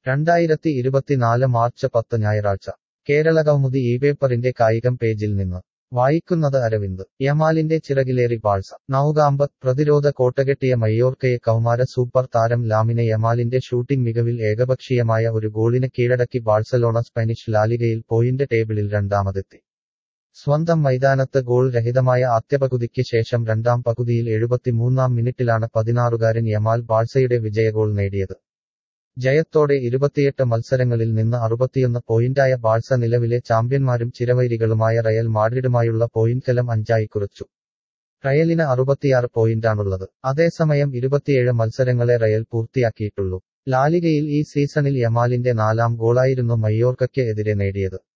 രണ്ടായിരത്തി ഇരുപത്തിനാല് മാർച്ച് പത്ത് ഞായറാഴ്ച കേരള കൗമുദി ഈ പേപ്പറിന്റെ കായികം പേജിൽ നിന്ന് വായിക്കുന്നത് അരവിന്ദ് യമാലിന്റെ ചിറകിലേറി ബാഴ്സ നൗകാമ്പ് പ്രതിരോധ കോട്ടകെട്ടിയ മയ്യോർക്കയെ കൗമാര സൂപ്പർ താരം ലാമിനെ യമാലിന്റെ ഷൂട്ടിംഗ് മികവിൽ ഏകപക്ഷീയമായ ഒരു ഗോളിന് കീഴടക്കി ബാഴ്സലോണ സ്പാനിഷ് ലാലിഗയിൽ പോയിന്റ് ടേബിളിൽ രണ്ടാമതെത്തി സ്വന്തം മൈതാനത്ത് ഗോൾ രഹിതമായ ആദ്യപകുതിക്ക് ശേഷം രണ്ടാം പകുതിയിൽ എഴുപത്തിമൂന്നാം മിനിറ്റിലാണ് പതിനാറുകാരൻ യമാൽ ബാഴ്സയുടെ വിജയഗോൾ നേടിയത് ജയത്തോടെ ഇരുപത്തിയെട്ട് മത്സരങ്ങളിൽ നിന്ന് അറുപത്തിയൊന്ന് പോയിന്റായ ബാഴ്സ നിലവിലെ ചാമ്പ്യന്മാരും ചിരവൈരികളുമായ റയൽ മാഡ്രിഡുമായുള്ള പോയിന്റ് കലം അഞ്ചായി കുറച്ചു റയലിന് അറുപത്തിയാറ് പോയിന്റാണുള്ളത് അതേസമയം ഇരുപത്തിയേഴ് മത്സരങ്ങളെ റയൽ പൂർത്തിയാക്കിയിട്ടുള്ളൂ ലാലിഗയിൽ ഈ സീസണിൽ യമാലിന്റെ നാലാം ഗോളായിരുന്നു മയ്യോർക്കയ്ക്ക് എതിരെ നേടിയത്